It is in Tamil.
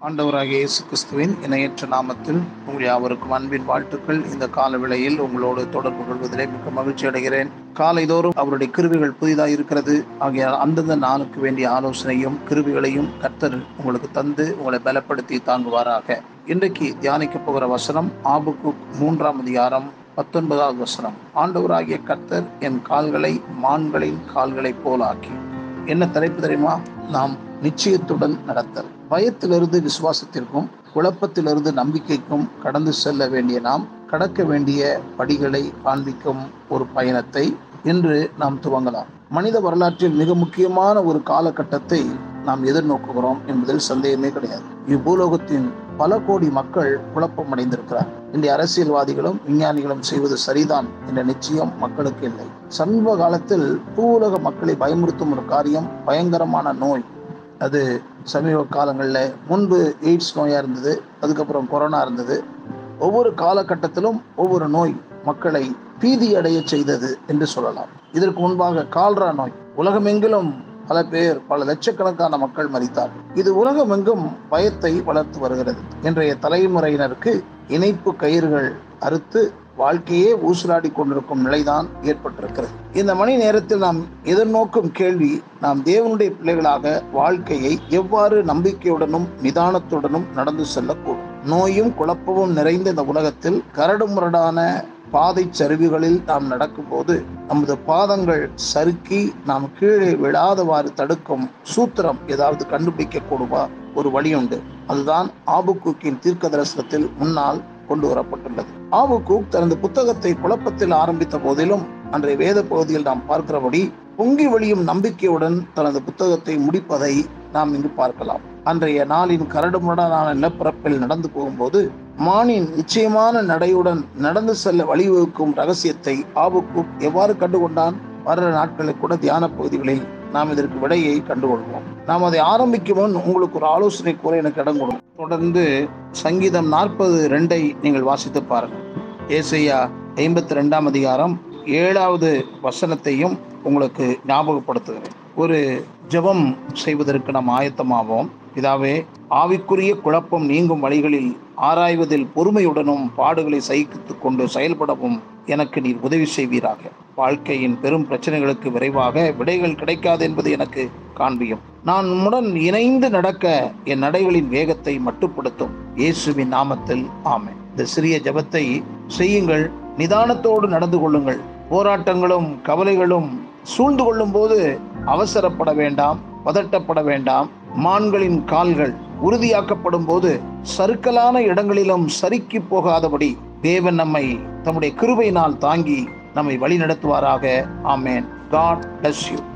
ஆண்டவராகிய இயேசு கிறிஸ்துவின் இணையற்ற நாமத்தில் உங்கள் யாவருக்கும் அன்பின் வாழ்த்துக்கள் இந்த கால வேளையில் உங்களோடு தொடர்பு கொள்வதிலே மிக்க மகிழ்ச்சி அடைகிறேன் காலைதோறும் அவருடைய கிருவிகள் புதிதாக இருக்கிறது ஆகையால் அந்தந்த நாளுக்கு வேண்டிய ஆலோசனையும் கிருவிகளையும் கர்த்தர் உங்களுக்கு தந்து உங்களை பலப்படுத்தி தாங்குவாராக இன்றைக்கு தியானிக்க போகிற வசனம் ஆபுக்கு மூன்றாம் அதிகாரம் பத்தொன்பதாவது வசனம் ஆண்டவராகிய கர்த்தர் என் கால்களை மான்களின் கால்களைப் போலாக்கி என்ன தலைப்பு தெரியுமா நாம் நிச்சயத்துடன் நடத்தல் பயத்திலிருந்து விசுவாசத்திற்கும் குழப்பத்திலிருந்து நம்பிக்கைக்கும் கடந்து செல்ல வேண்டிய நாம் கடக்க வேண்டிய படிகளை காண்பிக்கும் ஒரு பயணத்தை இன்று நாம் துவங்கலாம் மனித வரலாற்றில் மிக முக்கியமான ஒரு காலகட்டத்தை நாம் எதிர்நோக்குகிறோம் என்பதில் சந்தேகமே கிடையாது இப்பூலோகத்தின் பல கோடி மக்கள் குழப்பம் அடைந்திருக்கிறார் இன்றைய அரசியல்வாதிகளும் விஞ்ஞானிகளும் செய்வது சரிதான் என்ற நிச்சயம் மக்களுக்கு இல்லை சமீப காலத்தில் பூவுலக மக்களை பயமுறுத்தும் ஒரு காரியம் பயங்கரமான நோய் அது சமீப காலங்களில் முன்பு எய்ட்ஸ் நோயாக இருந்தது அதுக்கப்புறம் கொரோனா இருந்தது ஒவ்வொரு காலகட்டத்திலும் ஒவ்வொரு நோய் மக்களை பீதி அடைய செய்தது என்று சொல்லலாம் இதற்கு முன்பாக கால்ரா நோய் உலகமெங்கிலும் பல பேர் பல லட்சக்கணக்கான மக்கள் மறித்தார் இது உலகமெங்கும் பயத்தை வளர்த்து வருகிறது இன்றைய தலைமுறையினருக்கு இணைப்பு கயிறுகள் அறுத்து வாழ்க்கையே ஊசலாடி கொண்டிருக்கும் நிலைதான் ஏற்பட்டிருக்கிறது இந்த மணி நேரத்தில் நாம் எதிர்நோக்கும் கேள்வி நாம் தேவனுடைய பிள்ளைகளாக வாழ்க்கையை எவ்வாறு நம்பிக்கையுடனும் நிதானத்துடனும் நடந்து செல்லக்கூடும் நோயும் குழப்பமும் நிறைந்த இந்த உலகத்தில் கரடுமுரடான பாதை சரிவுகளில் நாம் நடக்கும்போது நமது பாதங்கள் சறுக்கி நாம் கீழே விழாதவாறு தடுக்கும் சூத்திரம் ஏதாவது கண்டுபிடிக்க கூடுமா ஒரு வழி உண்டு அதுதான் ஆபுக்கூக்கின் தீர்க்க தரிசனத்தில் முன்னால் கொண்டு வரப்பட்டுள்ளது ஆபுக்கூக் தனது புத்தகத்தை குழப்பத்தில் ஆரம்பித்த போதிலும் அன்றைய வேத பகுதியில் நாம் பார்க்கிறபடி பொங்கி வழியும் நம்பிக்கையுடன் தனது புத்தகத்தை முடிப்பதை நாம் இங்கு பார்க்கலாம் அன்றைய நாளின் கரடுமுரடான நிலப்பரப்பில் நடந்து போகும்போது மானின் நிச்சயமான நடையுடன் நடந்து செல்ல வழிவகுக்கும் ரகசியத்தை ஆபுக்கூக் எவ்வாறு கண்டுகொண்டான் வர்ற நாட்களில் கூட தியான பகுதிகளில் நாம் இதற்கு விடையை கண்டுகொள்வோம் நாம் அதை ஆரம்பிக்கும் முன் உங்களுக்கு ஒரு ஆலோசனை கூற எனக்கு இடம் கொடுக்கும் தொடர்ந்து சங்கீதம் நாற்பது ரெண்டை நீங்கள் வாசித்து பாருங்கள் ஏசையா ஐம்பத்தி ரெண்டாம் அதிகாரம் ஏழாவது வசனத்தையும் உங்களுக்கு ஞாபகப்படுத்துகிறேன் ஒரு ஜெபம் செய்வதற்கு நாம் ஆயத்தமாவோம் இதாவே ஆவிக்குரிய குழப்பம் நீங்கும் வழிகளில் ஆராய்வதில் பொறுமையுடனும் பாடுகளை சகித்து கொண்டு செயல்படவும் எனக்கு நீர் உதவி செய்வீராக வாழ்க்கையின் பெரும் பிரச்சனைகளுக்கு விரைவாக விடைகள் கிடைக்காது என்பது எனக்கு காண்பியும் நான் உம்முடன் இணைந்து நடக்க என் நடைகளின் வேகத்தை மட்டுப்படுத்தும் இயேசுவின் நாமத்தில் ஆமை இந்த சிறிய ஜபத்தை செய்யுங்கள் நிதானத்தோடு நடந்து கொள்ளுங்கள் போராட்டங்களும் கவலைகளும் சூழ்ந்து கொள்ளும் போது அவசரப்பட வேண்டாம் பதட்டப்பட வேண்டாம் மான்களின் கால்கள் உறுதியாக்கப்படும் போது சறுக்கலான இடங்களிலும் சறுக்கி போகாதபடி தேவன் நம்மை தம்முடைய கிருபையினால் தாங்கி நம்மை வழி நடத்துவாராக ஆமேன் காட் பிளஸ் யூ